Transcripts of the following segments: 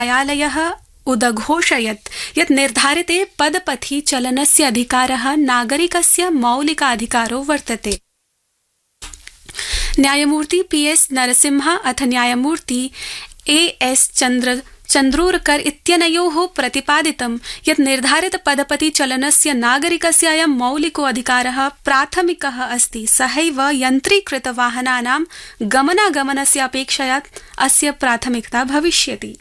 न्यायालयः उदघोषयत् यत् निर्धारिते पदपथि चलनस्य अधिकारः नागरिकस्य मौलिकाधिकारो वर्तते न्यायमूर्ति पीएस नरसिम्हा अथ न्यायमूर्ति एएस चन्द्र चन्द्रोरकर इत्यनयोः प्रतिपादितं यत् निर्धारित पदपति चलनस्य नागरिकस्य अयं मौलिको अधिकारः प्राथमिकः अस्ति सहैव यन्त्रीकृत वाहनानां गमनागमनस्य अपेक्षया अस्य प्राथमिकता भविष्यति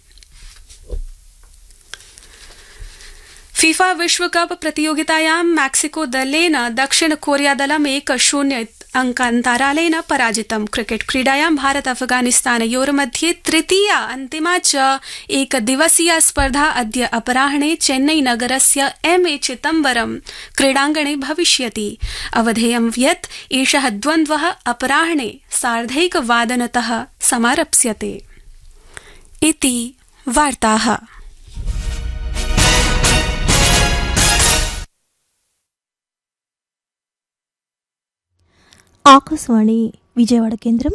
फीफा विश्वकप प्रतियोगितायां मैक्सिको दलेन दक्षिण कोरिया दलम् एक शून्य अङ्कान्तरालेन पराजितम् क्रिकेट क्रीडायां भारत अफगानिस्तानयोर्मध्ये तृतीया अन्तिमा च एकदिवसीया स्पर्धा अद्य अपराह्ने चेन्नई नगरस्य एम ए चिदम्बरम् क्रीडाङ्गणे भविष्यति अवधेयं यत् एष द्वन्द्व अपराह्ने सार्धैकवादनत समारप्स्यते इति वार्ताः ఆకాశవాణి విజయవాడ కేంద్రం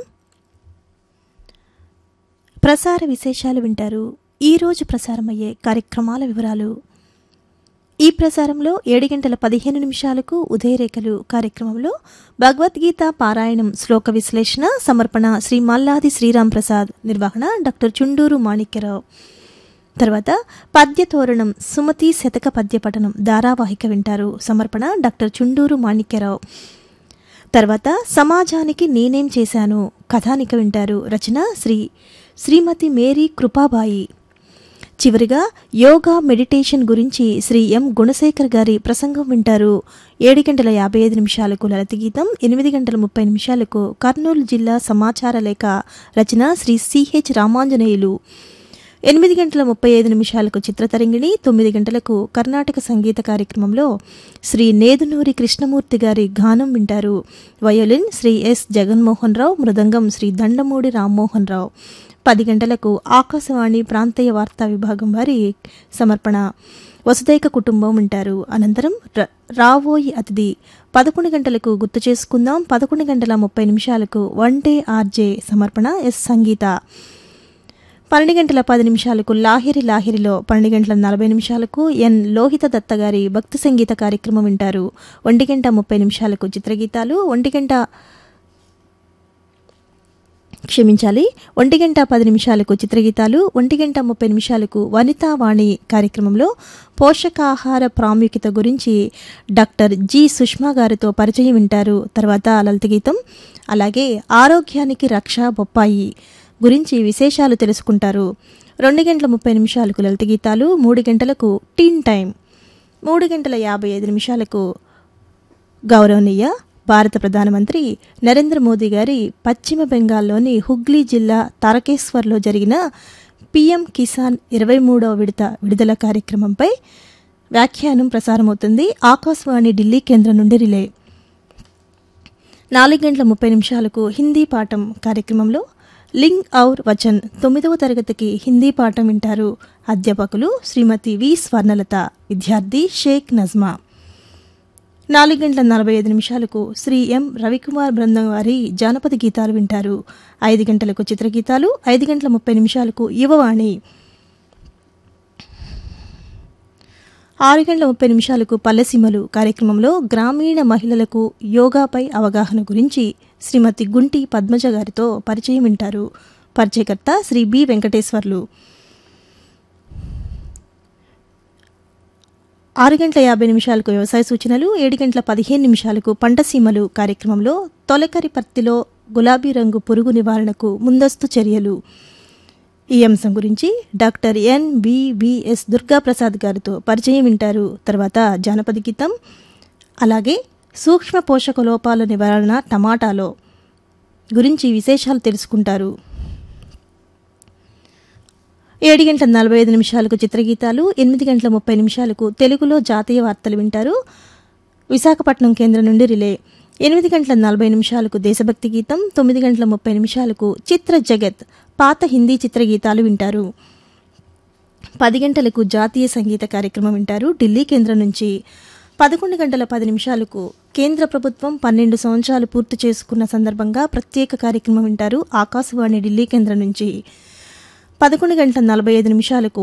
ప్రసార విశేషాలు వింటారు ఈరోజు ప్రసారమయ్యే కార్యక్రమాల వివరాలు ఈ ప్రసారంలో ఏడు గంటల పదిహేను నిమిషాలకు ఉదయరేఖలు కార్యక్రమంలో భగవద్గీత పారాయణం శ్లోక విశ్లేషణ సమర్పణ శ్రీ మల్లాది శ్రీరామ్ ప్రసాద్ నిర్వహణ డాక్టర్ చుండూరు మాణిక్యరావు తర్వాత పద్యతోరణం సుమతి శతక పద్యపఠనం ధారావాహిక వింటారు సమర్పణ డాక్టర్ చుండూరు మాణిక్యరావు తర్వాత సమాజానికి నేనేం చేశాను కథానిక వింటారు రచన శ్రీ శ్రీమతి మేరీ కృపాబాయి చివరిగా యోగా మెడిటేషన్ గురించి శ్రీ ఎం గుణశేఖర్ గారి ప్రసంగం వింటారు ఏడు గంటల యాభై ఐదు నిమిషాలకు లలిత గీతం ఎనిమిది గంటల ముప్పై నిమిషాలకు కర్నూలు జిల్లా సమాచార లేఖ రచన శ్రీ సిహెచ్ రామాంజనేయులు ఎనిమిది గంటల ముప్పై ఐదు నిమిషాలకు చిత్రతరంగిణి తొమ్మిది గంటలకు కర్ణాటక సంగీత కార్యక్రమంలో శ్రీ నేదునూరి కృష్ణమూర్తి గారి గానం వింటారు వయోలిన్ శ్రీ ఎస్ జగన్మోహన్ రావు మృదంగం శ్రీ దండమూడి రామ్మోహన్ రావు పది గంటలకు ఆకాశవాణి ప్రాంతీయ వార్తా విభాగం వారి సమర్పణ వసుదైక కుటుంబం వింటారు అనంతరం రావోయి అతిథి పదకొండు గంటలకు గుర్తు చేసుకుందాం పదకొండు గంటల ముప్పై నిమిషాలకు వన్ డే ఆర్జే సమర్పణ ఎస్ సంగీత పన్నెండు గంటల పది నిమిషాలకు లాహిరి లాహిరిలో పన్నెండు గంటల నలభై నిమిషాలకు ఎన్ లోహిత దత్త గారి భక్తి సంగీత కార్యక్రమం వింటారు ఒంటి గంట ముప్పై నిమిషాలకు చిత్రగీతాలు ఒంటి గంట క్షమించాలి ఒంటి గంట పది నిమిషాలకు చిత్రగీతాలు ఒంటి గంట ముప్పై నిమిషాలకు వనితావాణి కార్యక్రమంలో పోషకాహార ప్రాముఖ్యత గురించి డాక్టర్ జి సుష్మా గారితో పరిచయం వింటారు తర్వాత లలిత గీతం అలాగే ఆరోగ్యానికి రక్ష బొప్పాయి గురించి విశేషాలు తెలుసుకుంటారు రెండు గంటల ముప్పై నిమిషాలకు లలిత గీతాలు మూడు గంటలకు టీన్ టైం మూడు గంటల యాభై ఐదు నిమిషాలకు గౌరవనీయ భారత ప్రధానమంత్రి నరేంద్ర మోదీ గారి పశ్చిమ బెంగాల్లోని హుగ్లీ జిల్లా తారకేశ్వర్లో జరిగిన పీఎం కిసాన్ ఇరవై మూడవ విడత విడుదల కార్యక్రమంపై వ్యాఖ్యానం ప్రసారమవుతుంది ఆకాశవాణి ఢిల్లీ కేంద్రం నుండి రిలే నాలుగు గంటల ముప్పై నిమిషాలకు హిందీ పాఠం కార్యక్రమంలో లింగ్ ఔర్ వచన్ తొమ్మిదవ తరగతికి హిందీ పాఠం వింటారు అధ్యాపకులు శ్రీమతి వి స్వర్ణలత విద్యార్థి షేక్ నజ్మా నాలుగు గంటల నలభై ఐదు నిమిషాలకు శ్రీ ఎం రవికుమార్ బృందం వారి జానపద గీతాలు వింటారు ఐదు గంటలకు చిత్రగీతాలు ఐదు గంటల ముప్పై నిమిషాలకు యువవాణి ఆరు గంటల ముప్పై నిమిషాలకు పల్లెసీమలు కార్యక్రమంలో గ్రామీణ మహిళలకు యోగాపై అవగాహన గురించి శ్రీమతి గుంటి పద్మజ గారితో పరిచయం వింటారు పరిచయకర్త శ్రీ బి వెంకటేశ్వర్లు ఆరు గంటల యాభై నిమిషాలకు వ్యవసాయ సూచనలు ఏడు గంటల పదిహేను నిమిషాలకు పంటసీమలు కార్యక్రమంలో తొలకరి పత్తిలో గులాబీ రంగు పురుగు నివారణకు ముందస్తు చర్యలు ఈ అంశం గురించి డాక్టర్ ఎన్ బివిఎస్ దుర్గాప్రసాద్ గారితో పరిచయం వింటారు తర్వాత జానపద గీతం అలాగే సూక్ష్మ పోషక లోపాల నివారణ టమాటాలో గురించి విశేషాలు తెలుసుకుంటారు ఏడు గంటల నలభై ఐదు నిమిషాలకు చిత్రగీతాలు ఎనిమిది గంటల ముప్పై నిమిషాలకు తెలుగులో జాతీయ వార్తలు వింటారు విశాఖపట్నం కేంద్రం నుండి రిలే ఎనిమిది గంటల నలభై నిమిషాలకు దేశభక్తి గీతం తొమ్మిది గంటల ముప్పై నిమిషాలకు చిత్ర జగత్ పాత హిందీ చిత్రగీతాలు వింటారు పది గంటలకు జాతీయ సంగీత కార్యక్రమం వింటారు ఢిల్లీ కేంద్రం నుంచి పదకొండు గంటల పది నిమిషాలకు కేంద్ర ప్రభుత్వం పన్నెండు సంవత్సరాలు పూర్తి చేసుకున్న సందర్భంగా ప్రత్యేక కార్యక్రమం వింటారు ఆకాశవాణి ఢిల్లీ కేంద్రం నుంచి పదకొండు గంటల నలభై ఐదు నిమిషాలకు